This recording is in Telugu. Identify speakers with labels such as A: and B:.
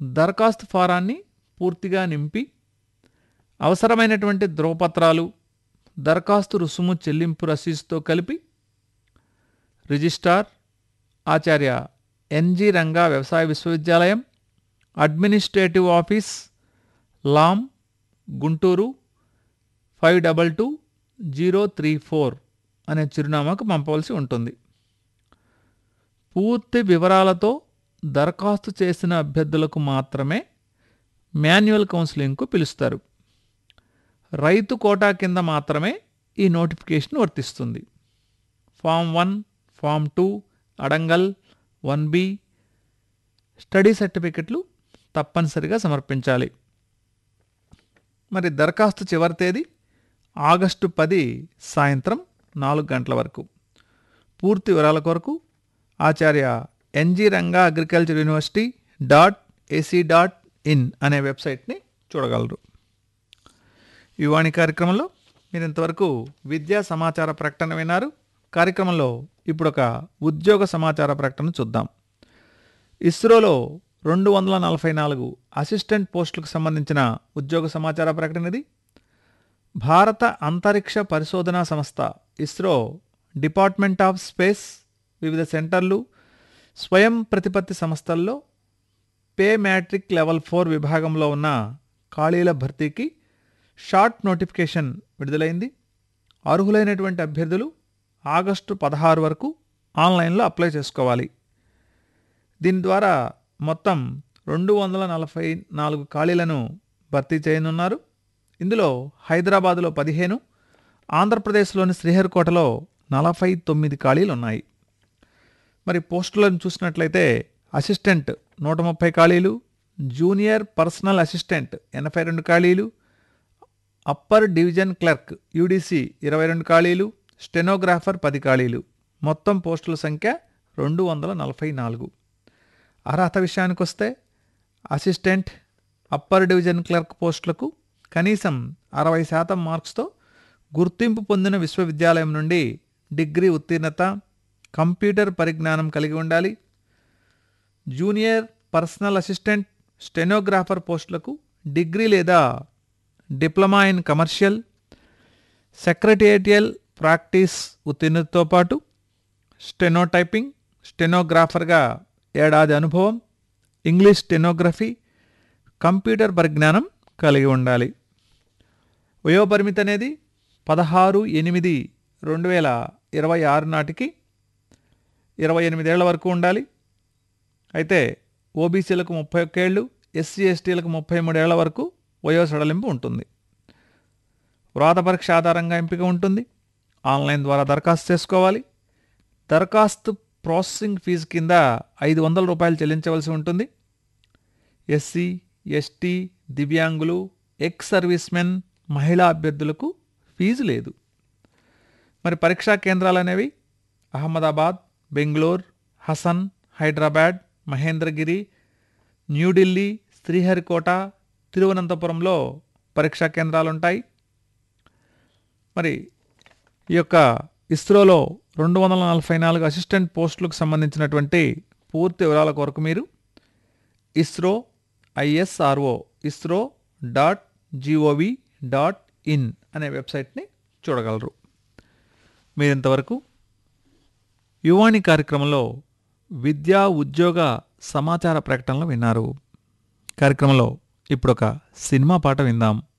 A: దరఖాస్తు ఫారాన్ని పూర్తిగా నింపి అవసరమైనటువంటి ధ్రువపత్రాలు దరఖాస్తు రుసుము చెల్లింపు రసీదుతో కలిపి రిజిస్ట్రార్ ఆచార్య ఎన్జి రంగా వ్యవసాయ విశ్వవిద్యాలయం administrative office Lam Guntur five double two zero three four అనే చిరునామాకు పంపవలసి ఉంటుంది పూర్తి వివరాలతో దరఖాస్తు చేసిన అభ్యర్థులకు మాత్రమే మాన్యువల్ కౌన్సిలింగ్కు పిలుస్తారు రైతు కోటా కింద మాత్రమే ఈ నోటిఫికేషన్ వర్తిస్తుంది ఫామ్ వన్ ఫామ్ టూ అడంగల్ వన్ బి స్టడీ సర్టిఫికెట్లు తప్పనిసరిగా సమర్పించాలి మరి దరఖాస్తు చివరి తేదీ ఆగస్టు పది సాయంత్రం నాలుగు గంటల వరకు పూర్తి వివరాల కొరకు Acharya N G Ranga agriculture university dot AC dot in అనే వెబ్సైట్ని చూడగలరు యువాణి కార్యక్రమంలో మీరు ఇంతవరకు విద్యా సమాచార ప్రకటన విన్నారు కార్యక్రమంలో ఇప్పుడు ఒక ఉద్యోగ సమాచార ప్రకటన చూద్దాం ఇస్రోలో రెండు వందల నలభై నాలుగు అసిస్టెంట్ పోస్టులకు సంబంధించిన ఉద్యోగ సమాచార ప్రకటన ఇది భారత అంతరిక్ష పరిశోధనా సంస్థ ఇస్రో డిపార్ట్మెంట్ ఆఫ్ స్పేస్ వివిధ సెంటర్లు స్వయం ప్రతిపత్తి సంస్థల్లో పే మ్యాట్రిక్ లెవెల్ ఫోర్ విభాగంలో ఉన్న ఖాళీల భర్తీకి షార్ట్ నోటిఫికేషన్ విడుదలైంది అర్హులైనటువంటి అభ్యర్థులు ఆగస్టు పదహారు వరకు ఆన్లైన్లో అప్లై చేసుకోవాలి దీని ద్వారా మొత్తం రెండు వందల నలభై నాలుగు ఖాళీలను భర్తీ చేయనున్నారు ఇందులో హైదరాబాదులో పదిహేను ఆంధ్రప్రదేశ్లోని శ్రీహరికోటలో నలభై తొమ్మిది ఖాళీలు ఉన్నాయి మరి పోస్టులను చూసినట్లయితే అసిస్టెంట్ నూట ముప్పై ఖాళీలు జూనియర్ పర్సనల్ అసిస్టెంట్ ఎనభై రెండు ఖాళీలు అప్పర్ డివిజన్ క్లర్క్ యూడిసి ఇరవై రెండు ఖాళీలు స్టెనోగ్రాఫర్ పది ఖాళీలు మొత్తం పోస్టుల సంఖ్య రెండు వందల నలభై నాలుగు అర్హత విషయానికి వస్తే అసిస్టెంట్ అప్పర్ డివిజన్ క్లర్క్ పోస్టులకు కనీసం అరవై శాతం మార్క్స్తో గుర్తింపు పొందిన విశ్వవిద్యాలయం నుండి డిగ్రీ ఉత్తీర్ణత కంప్యూటర్ పరిజ్ఞానం కలిగి ఉండాలి జూనియర్ పర్సనల్ అసిస్టెంట్ స్టెనోగ్రాఫర్ పోస్టులకు డిగ్రీ లేదా diploma in commercial secretarial practice ఉత్తీర్ణతతో పాటు స్టెనోటైపింగ్ స్టెనోగ్రాఫర్గా ఏడాది అనుభవం ఇంగ్లీష్ స్టెనోగ్రఫీ కంప్యూటర్ పరిజ్ఞానం కలిగి ఉండాలి వయోపరిమితి అనేది పదహారు ఎనిమిది రెండు వేల ఇరవై ఆరు నాటికి ఇరవై ఎనిమిదేళ్ల వరకు ఉండాలి అయితే ఓబీసీలకు ముప్పై ఒక్కేళ్ళు ఎస్సీ ఎస్టీలకు ముప్పై మూడేళ్ల వరకు వయో సడలింపు ఉంటుంది వ్రాత పరీక్ష ఆధారంగా ఎంపిక ఉంటుంది ఆన్లైన్ ద్వారా దరఖాస్తు చేసుకోవాలి దరఖాస్తు ప్రాసెసింగ్ ఫీజు కింద ఐదు వందల రూపాయలు చెల్లించవలసి ఉంటుంది ఎస్సీ ఎస్టీ దివ్యాంగులు ఎక్స్ సర్వీస్మెన్ మహిళా అభ్యర్థులకు ఫీజు లేదు మరి పరీక్షా కేంద్రాలు అనేవి అహ్మదాబాద్ బెంగళూరు హసన్ హైదరాబాద్ మహేంద్రగిరి న్యూఢిల్లీ శ్రీహరికోట తిరువనంతపురంలో పరీక్షా కేంద్రాలు ఉంటాయి మరి ఈ యొక్క ఇస్రోలో రెండు వందల నలభై నాలుగు అసిస్టెంట్ పోస్టులకు సంబంధించినటువంటి పూర్తి వివరాల కొరకు మీరు ISRO ISRO ISRO dot GOV dot in అనే వెబ్సైట్ని చూడగలరు మీరు ఇంతవరకు యువాణి కార్యక్రమంలో విద్యా ఉద్యోగ సమాచార ప్రకటనలు విన్నారు కార్యక్రమంలో ఇప్పుడు ఒక సినిమా పాట విందాం